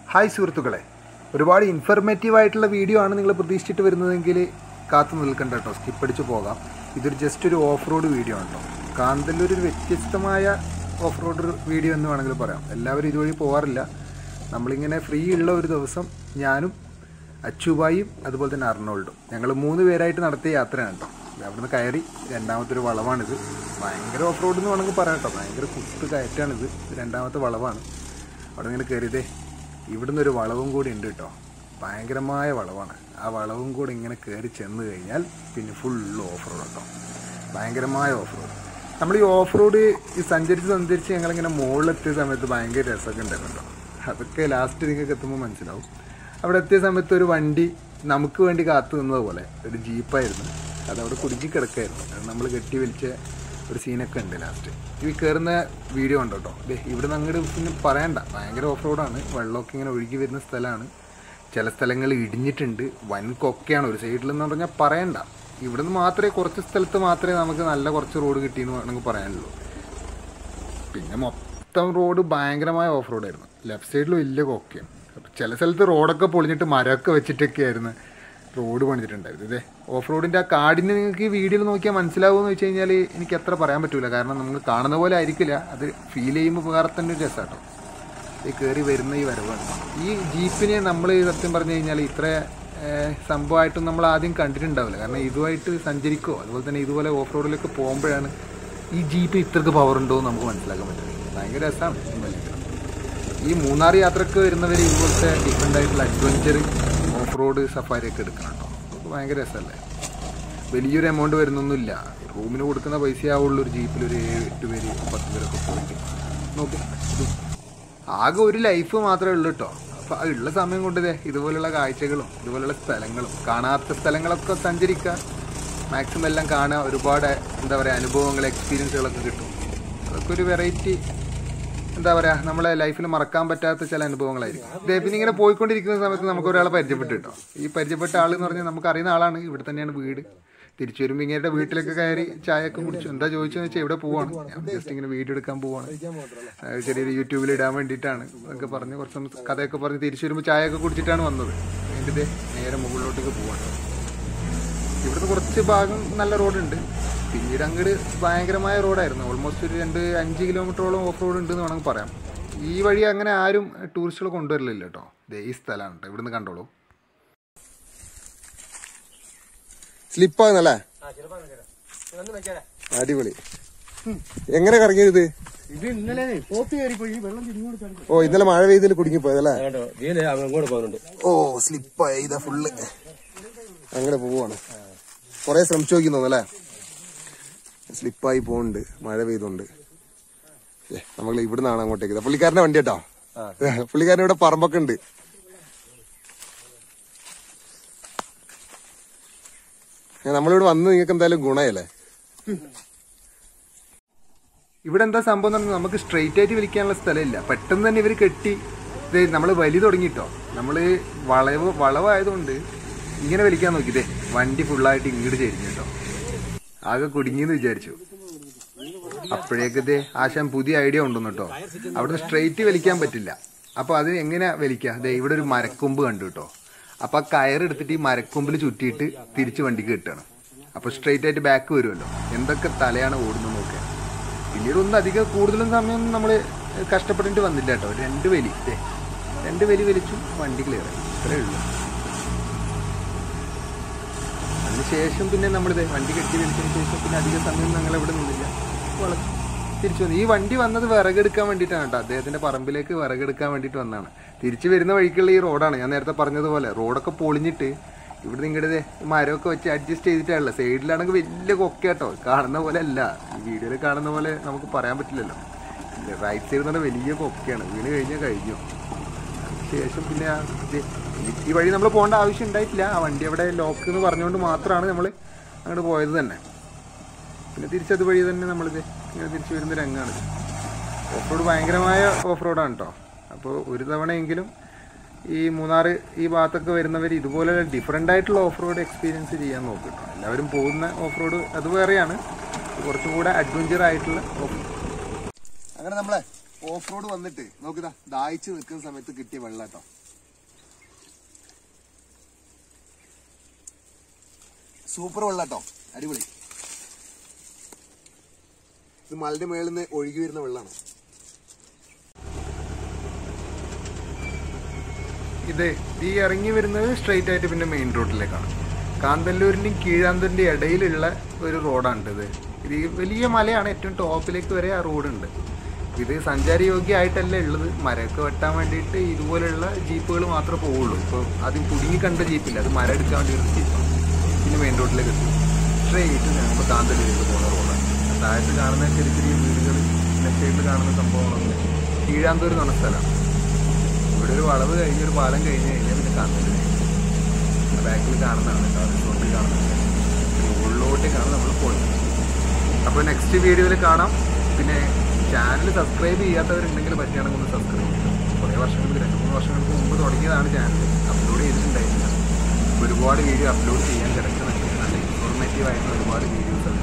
hi സുഹൃത്തുക്കളെ ഒരുപാട് informative ആയിട്ടുള്ള വീഡിയോ ആണ് നിങ്ങൾ പ്രതീക്ഷിച്ചിട്ട് വരുന്നതെങ്കിൽ കാത്തു നിൽക്കണ്ട കേട്ടോ സ്കിപ്പ് അടിച്ച് പോകാം ഇതൊരു ജസ്റ്റ് ഒരു ഓഫ് റോഡ് വീഡിയോ ആണ് കേട്ടോ കാന്തല്ലൂർ ഒരു വ്യത്യസ്തമായ ഓഫ് റോഡ് വീഡിയോ എന്ന് വേണമെങ്കിൽ പറയാം എല്ലാവരും ഇതുവഴി പോകാറില്ല നമ്മളിങ്ങനെ ഫ്രീ ഉള്ള ഒരു ദിവസം ഞാനും അച്ചുബായും അതുപോലെ തന്നെ അർണോൾഡും ഞങ്ങൾ മൂന്ന് പേരായിട്ട് നടത്തിയ യാത്രയാണ് കേട്ടോ അവിടുന്ന് കയറി രണ്ടാമത്തെ ഒരു വളവാണിത് ഭയങ്കര ഓഫ് റോഡ് എന്ന് വേണമെങ്കിൽ പറയാം കേട്ടോ ഭയങ്കര കുത്ത് കയറ്റാണിത് ഇത് രണ്ടാമത്തെ വളവാണ് അവിടെ ഇങ്ങനെ കയറിയതേ ഇവിടുന്ന് ഒരു വളവും കൂടി ഉണ്ട് കേട്ടോ ഭയങ്കരമായ വളവാണ് ആ വളവും കൂടി ഇങ്ങനെ കയറി ചെന്ന് കഴിഞ്ഞാൽ പിന്നെ ഫുൾ ഓഫ് റോഡ് കേട്ടോ ഭയങ്കരമായ ഓഫ് റോഡ് നമ്മൾ ഈ ഓഫ് റോഡ് ഈ സഞ്ചരിച്ച് സഞ്ചരിച്ച് ഞങ്ങളിങ്ങനെ മുകളിലെത്തിയ സമയത്ത് ഭയങ്കര രസമൊക്കെ ഉണ്ടായിരുന്നു കേട്ടോ അതൊക്കെ ലാസ്റ്റ് നിങ്ങൾക്ക് എത്തുമ്പോൾ മനസ്സിലാവും അവിടെ എത്തിയ സമയത്ത് ഒരു വണ്ടി നമുക്ക് വേണ്ടി കാത്തു നിന്നത് പോലെ ഒരു ജീപ്പായിരുന്നു അതവിടെ കുടുക്കി കിടക്കായിരുന്നു അത് നമ്മൾ കെട്ടി വലിച്ച ഒരു സീനൊക്കെ ഉണ്ട് ലാസ്റ്റ് ഈ കയറുന്ന വീഡിയോ ഉണ്ട് കേട്ടോ ദേ ഇവിടുന്ന് അങ്ങോട്ട് പിന്നെ പറയണ്ട ഭയങ്കര ഓഫ് റോഡാണ് വെള്ളമൊക്കെ ഇങ്ങനെ ഒഴുകി വരുന്ന സ്ഥലമാണ് ചില സ്ഥലങ്ങൾ ഇടിഞ്ഞിട്ടുണ്ട് വൻ കൊക്കയാണ് ഒരു സൈഡിലെന്ന് പറഞ്ഞാൽ പറയണ്ട ഇവിടുന്ന് മാത്രമേ കുറച്ച് സ്ഥലത്ത് മാത്രമേ നമുക്ക് നല്ല കുറച്ച് റോഡ് കിട്ടിയെന്ന് വേണമെങ്കിൽ പറയാനുള്ളൂ പിന്നെ മൊത്തം റോഡ് ഭയങ്കരമായ ഓഫ് റോഡായിരുന്നു ലെഫ്റ്റ് സൈഡിൽ വലിയ കൊക്കയാണ് അപ്പോൾ ചില സ്ഥലത്ത് റോഡൊക്കെ പൊളിഞ്ഞിട്ട് മരമൊക്കെ വെച്ചിട്ടൊക്കെ ആയിരുന്നു റോഡ് പണിതിട്ടുണ്ടായിരുന്നു ഇതേ ഓഫ് റോഡിൻ്റെ ആ കാടിന് നിങ്ങൾക്ക് ഈ വീഡിയോയിൽ നോക്കിയാൽ മനസ്സിലാവുമെന്ന് വെച്ച് കഴിഞ്ഞാൽ എനിക്ക് അത്ര പറയാൻ പറ്റില്ല കാരണം നമ്മൾ കാണുന്ന പോലെ ആയിരിക്കില്ല അത് ഫീൽ ചെയ്യുമ്പോൾ വേറെ തന്നെ ഒരു രസമാട്ടോ ഈ കയറി വരുന്ന ഈ വരവാണ് ഈ ജീപ്പിനെ നമ്മൾ സത്യം പറഞ്ഞു കഴിഞ്ഞാൽ ഇത്ര ഏഹ്, സംഭവമായിട്ടും നമ്മൾ ആദ്യം കണ്ടിട്ടുണ്ടാവില്ല കാരണം ഇതുമായിട്ട് സഞ്ചരിക്കുമോ അതുപോലെ തന്നെ ഇതുപോലെ ഓഫ് റോഡിലൊക്കെ പോകുമ്പോഴാണ് ഈ ജീപ്പ് ഇത്രക്ക് പവർ ഉണ്ടോ എന്ന് നമുക്ക് മനസ്സിലാക്കാൻ പറ്റുന്നത് ഭയങ്കര രസമാണ് ഈ മൂന്നാർ യാത്രക്ക് വരുന്നവർ ഇതുപോലത്തെ ഡിഫറെൻ്റ് ആയിട്ടുള്ള അഡ്വഞ്ചർ ഓഫ് റോഡ് സഫാരി ഒക്കെ എടുക്കണം കേട്ടോ അതൊക്കെ ഭയങ്കര രസമല്ലേ വലിയൊരു എമൗണ്ട് വരുന്നൊന്നുമില്ല റൂമിന് കൊടുക്കുന്ന പൈസ ആവുള്ളൂ ഒരു ജീപ്പിൽ ഒരു ഏഴ് എട്ട് പേര് പത്ത് പേരൊക്കെ പോയിട്ട് നോക്കും ഇത് ആകെ ഒരു ലൈഫ് മാത്രമേ ഉള്ളൂ കേട്ടോ അപ്പം ആ ഉള്ള സമയം കൊണ്ട് ദേ ഇതുപോലുള്ള കാഴ്ചകളും ഇതുപോലുള്ള സ്ഥലങ്ങളും കാണാത്ത സ്ഥലങ്ങളൊക്കെ സഞ്ചരിക്കുക മാക്സിമം എല്ലാം കാണുക ഒരുപാട് എന്താ പറയുക അനുഭവങ്ങൾ എക്സ്പീരിയൻസുകളൊക്കെ കിട്ടും അതൊക്കെ ഒരു വെറൈറ്റി എന്താ പറയാ നമ്മളെ ലൈഫിൽ മറക്കാൻ പറ്റാത്ത ചില അനുഭവങ്ങളായിരിക്കും ഇതേ പിന്നെ ഇങ്ങനെ പോയിക്കൊണ്ടിരിക്കുന്ന സമയത്ത് നമുക്ക് ഒരാളെ പരിചയപ്പെട്ടു കേട്ടോ ഈ പരിചയപ്പെട്ട ആൾ എന്ന് പറഞ്ഞാൽ നമുക്ക് അറിയുന്ന ആളാണ് ഇവിടെ തന്നെയാണ് വീട് തിരിച്ചു വരുമ്പോൾ ഇങ്ങനെ വീട്ടിലൊക്കെ കയറി ചായയൊക്കെ കുടിച്ചു എന്താ ചോദിച്ചെന്ന് വെച്ചാൽ ഇവിടെ പോവാണ് ഞാൻ ജസ്റ്റ് ഇങ്ങനെ വീഡിയോ എടുക്കാൻ പോവാണ് ആ, ചെറിയൊരു യൂട്യൂബിൽ ഇടാൻ വേണ്ടിയിട്ടാണ് എന്നൊക്കെ പറഞ്ഞ് കുറച്ച് സം- കഥയൊക്കെ പറഞ്ഞ് തിരിച്ചു വരുമ്പോൾ ചായയൊക്കെ കുടിച്ചിട്ടാണ് വന്നത് എന്നിട്ട് ദേ നേരെ മുകളിലോട്ടേക്ക് പോവാണ് ഇവിടുന്ന് കുറച്ച് ഭാഗം നല്ല റോഡുണ്ട് പിന്നീട് അങ്ങോട്ട് ഭയങ്കരമായ റോഡായിരുന്നു ഓൾമോസ്റ്റ് ഒരു രണ്ട് അഞ്ച് കിലോമീറ്ററോളം ഓഫ് റോഡ് ഉണ്ട് എന്ന് വേണമെങ്കിൽ പറയാം ഈ വഴി അങ്ങനെ ആരും ടൂറിസ്റ്റുകൾ കൊണ്ടുവരില്ല കേട്ടോ ദേ ഈ സ്ഥലമാണ് കേട്ടോ ഇവിടുന്ന് കണ്ടോളൂ സ്ലിപ്പാന്നല്ലേ അടിപൊളി എങ്ങനെ കറങ്ങിയത് ഇത് ഇന്നലെ പോത്ത് കയറിപ്പോയി ഈ വെള്ളം തിരിഞ്ഞോട് ചാടി ഓ ഇന്നലെ മഴ പെയ്തതിൽ കുടുങ്ങിപ്പോയതല്ലേ കേട്ടോ ഇതിന് അങ്ങോട്ട് പോകുന്നുണ്ട് ഓ സ്ലിപ്പായി ഇതാ ഫുള്ള് അങ്ങനെ പോവാണ് കൊറേ ശ്രമിച്ചു നോക്കി തോന്നല്ലേ സ്ലിപ്പായി പോകുന്നുണ്ട് മഴ പെയ്തുണ്ട് നമ്മൾ ഇവിടുന്നാണ് അങ്ങോട്ടേക്ക് ഇത് പുള്ളിക്കാരന്റെ വണ്ടി കേട്ടോ പുള്ളിക്കാരൻ ഇവിടെ പറമ്പൊക്കെ ഉണ്ട് ഏ, നമ്മളിവിടെ വന്ന് നിങ്ങൾക്ക് എന്തായാലും ഗുണയല്ലേ ഇവിടെ എന്താ സംഭവം എന്ന് പറഞ്ഞാൽ നമുക്ക് സ്ട്രെയിറ്റ് ആയിട്ട് വലിക്കാനുള്ള സ്ഥലമില്ല പെട്ടെന്ന് തന്നെ ഇവർ കെട്ടി നമ്മൾ വലി തുടങ്ങിട്ടോ നമ്മൾ വളവ് വളവായതുകൊണ്ട് ഇങ്ങനെ വലിക്കാൻ നോക്കിയതേ വണ്ടി ഫുള്ളായിട്ട് ഇങ്ങോട്ട് ചേരിഞ്ഞു കേട്ടോ ആകെ കുടുങ്ങിയെന്ന് വിചാരിച്ചു അപ്പോഴേക്ക് ഇതേ ആശാൻ പുതിയ ഐഡിയ ഉണ്ടെന്ന് കേട്ടോ അവിടുന്ന് സ്ട്രെയിറ്റ് വലിക്കാൻ പറ്റില്ല അപ്പൊ അത് എങ്ങനെ വലിക്കുക ദേ ഇവിടെ ഒരു മരക്കൊമ്പ് കണ്ടു കേട്ടോ അപ്പൊ ആ കയറെടുത്തിട്ട് ഈ മരക്കൊമ്പിൽ ചുറ്റിയിട്ട് തിരിച്ച് വണ്ടിക്ക് കിട്ടുകയാണ് അപ്പൊ സ്ട്രെയിറ്റ് ആയിട്ട് ബാക്ക് വരുമല്ലോ എന്തൊക്കെ തലയാണ് ഓടുന്നത് നോക്കുക പിന്നീട് ഒന്നും അധികം കൂടുതലും സമയം നമ്മൾ കഷ്ടപ്പെടേണ്ടി വന്നില്ല കേട്ടോ രണ്ട് വലി ദേ രണ്ട് വലി വലിച്ചു വണ്ടി ക്ലിയർ ആയി ഇത്രയേ ഉള്ളൂ അതിനുശേഷം പിന്നെ നമ്മളിത് വണ്ടി കെട്ടി വലിച്ചതിന് ശേഷം പിന്നെ അധിക സമയം ഞങ്ങൾ ഇവിടെ നിന്നില്ല വള- തിരിച്ചു വന്നു ഈ വണ്ടി വന്നത് വിറകെടുക്കാൻ വേണ്ടിയിട്ടാണ് കേട്ടോ അദ്ദേഹത്തിന്റെ പറമ്പിലേക്ക് വിറകെടുക്കാൻ വേണ്ടിയിട്ട് വന്നതാണ് തിരിച്ചു വരുന്ന വഴിക്കുള്ള ഈ റോഡാണ് ഞാൻ നേരത്തെ പറഞ്ഞതുപോലെ റോഡൊക്കെ പൊളിഞ്ഞിട്ട് ഇവിടെ നിങ്ങളുടെ മരമൊക്കെ വെച്ച് അഡ്ജസ്റ്റ് ചെയ്തിട്ടാണല്ലോ സൈഡിലാണെങ്കിൽ വലിയ കൊക്ക കേട്ടോ കാണുന്ന പോലെ അല്ല ഈ വീഡിയോയിൽ കാണുന്ന പോലെ നമുക്ക് പറയാൻ പറ്റില്ലല്ലോ റൈറ്റ് സൈഡിൽ നിന്ന് വലിയ കൊക്കയാണ് വീണ് കഴിഞ്ഞാൽ കഴിഞ്ഞു ശേഷം പിന്നെ ആ ഇത് ഈ- ഈ വഴി നമ്മൾ പോകേണ്ട ആവശ്യം ഉണ്ടായിട്ടില്ല ആ വണ്ടി അവിടെ ലോക്ക് എന്ന് പറഞ്ഞുകൊണ്ട് മാത്രമാണ് നമ്മൾ അങ്ങോട്ട് പോയത് തന്നെ പിന്നെ തിരിച്ചത് വഴി തന്നെ നമ്മളിത് ഇങ്ങനെ തിരിച്ചു വരുന്ന രംഗമാണ് ഓഫ് റോഡ് ഭയങ്കരമായ ഓഫ് റോഡാണ് കേട്ടോ അപ്പോൾ ഒരു തവണയെങ്കിലും ഈ മൂന്നാർ ഈ ഭാഗത്തൊക്കെ വരുന്നവർ ഇതുപോലെ ഡിഫറെൻ്റ് ആയിട്ടുള്ള ഓഫ് റോഡ് എക്സ്പീരിയൻസ് ചെയ്യാൻ നോക്കും കേട്ടോ എല്ലാവരും പോകുന്ന ഓഫ് റോഡ് അത് വേറെയാണ് കുറച്ചും കൂടെ അഡ്വഞ്ചർ ആയിട്ടുള്ള ഓഫ് അങ്ങനെ നമ്മളെ ഓഫ് റോഡ് വന്നിട്ട് നോക്കിതാ ദാഹിച്ച് നിൽക്കുന്ന സമയത്ത് കിട്ടിയ വെള്ളം കേട്ടോ സൂപ്പർ വെള്ളം കേട്ടോ അടിപൊളി ഇത് മലന്റെ മേളിൽ നിന്ന് ഒഴുകി വരുന്ന വെള്ളമാണ് ഇത് ഈ ഇറങ്ങി വരുന്നത് സ്ട്രെയിറ്റ് ആയിട്ട് പിന്നെ മെയിൻ റോഡിലേക്കാണ് കാന്തല്ലൂരിൻ്റെയും കീഴാന്തൂരിൻ്റെയും ഇടയിലുള്ള ഒരു റോഡാണ് ഇത് ഇത് ഈ വലിയ മലയാണ് ഏറ്റവും ടോപ്പിലേക്ക് വരെ ആ റോഡുണ്ട് ഇത് സഞ്ചാരയോഗ്യമായിട്ടല്ല ഉള്ളത് മരമൊക്കെ വെട്ടാൻ വേണ്ടിയിട്ട് ഇതുപോലെയുള്ള ജീപ്പുകൾ മാത്രമേ പോവുള്ളൂ ഇപ്പോൾ ആദ്യം കുടുങ്ങി കണ്ട ജീപ്പില്ല അത് മരം എടുക്കാൻ വേണ്ടി ഒരു ജീപ്പാണ് പിന്നെ മെയിൻ റോഡിലേക്ക് എത്തി സ്ട്രെയിറ്റ് നമ്മൾ കാന്തല്ലൂരിലേക്ക് പോകുന്ന റോഡാണ് താഴത്ത് കാണുന്ന ചെറിയ ചെറിയ വീടുകൾ ലെഫ്റ്റ് സൈഡിൽ കാണുന്ന സംഭവങ്ങളൊക്കെ കീഴാന്തൂർ എന്ന് പറഞ്ഞ സ്ഥലമാണ് ഇവിടെ ഒരു വളവ് കഴിഞ്ഞ് ഒരു പാലം കഴിഞ്ഞ് കഴിഞ്ഞാൽ പിന്നെ കാന്തല്ലൂർ ബാക്കിൽ കാണുന്നതാണ് കേട്ടോ റിസോർട്ടിൽ കാണുന്നത് ഉള്ളിലോട്ടേക്കാണ് നമ്മൾ പോകുന്നത് അപ്പോൾ നെക്സ്റ്റ് വീഡിയോയിൽ കാണാം പിന്നെ ചാനൽ സബ്സ്ക്രൈബ് ചെയ്യാത്തവരുണ്ടെങ്കിൽ പറ്റുകയാണെങ്കിൽ ഒന്ന് സബ്സ്ക്രൈബ് ചെയ്യുക കുറേ വർഷങ്ങൾക്ക് രണ്ട് മൂന്ന് വർഷങ്ങൾക്ക് മുമ്പ് തുടങ്ങിയതാണ് ചാനൽ അപ്ലോഡ് ചെയ്തിട്ടുണ്ടായിരുന്നില്ല ഒരുപാട് വീഡിയോ അപ്ലോഡ് ചെയ്യാൻ കിടക്കുന്നുണ്ട് നല്ല ഇൻഫോർമേറ്റീവ് ആയിട്ടുള്ള ഒരുപാട് വീഡിയോസ്